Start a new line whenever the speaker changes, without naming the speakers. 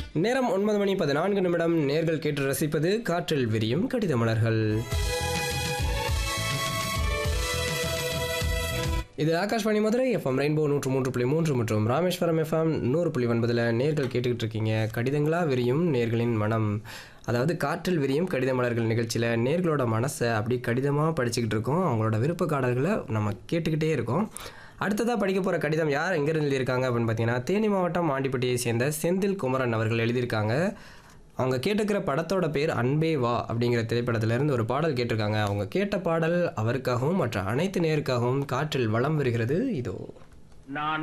நேரம் ஒன்பது மணி பதினான்கு நிமிடம் நேர்கள் கேட்டு ரசிப்பது காற்றில் விரியும் கடித மலர்கள் இது ஆகாஷ்வாணி மதுரை எஃப்எம் ரெயின்போ நூற்று மூன்று புள்ளி மூன்று மற்றும் ராமேஸ்வரம் எஃப்எம் நூறு புள்ளி ஒன்பதில் நேர்கள் கேட்டுக்கிட்டு இருக்கீங்க கடிதங்களா விரியும் நேர்களின் மனம் அதாவது காற்றில் விரியும் கடித மலர்கள் நிகழ்ச்சியில் நேர்களோட மனசை அப்படி கடிதமாக படிச்சுக்கிட்டு இருக்கோம் அவங்களோட விருப்ப காடல்களை நம்ம கேட்டுக்கிட்டே இருக்கோம் அடுத்ததாக படிக்க போகிற கடிதம் யார் எங்கேருந்து எழுதியிருக்காங்க அப்படின்னு பார்த்தீங்கன்னா தேனி மாவட்டம் ஆண்டிப்பட்டியை சேர்ந்த செந்தில் குமரன் அவர்கள் எழுதியிருக்காங்க அவங்க கேட்டுக்கிற படத்தோட பேர் அன்பே வா அப்படிங்கிற திரைப்படத்திலிருந்து ஒரு பாடல் கேட்டிருக்காங்க அவங்க கேட்ட பாடல் அவருக்காகவும் மற்ற அனைத்து நேருக்காகவும் காற்றில் வலம் வருகிறது இதோ
நான்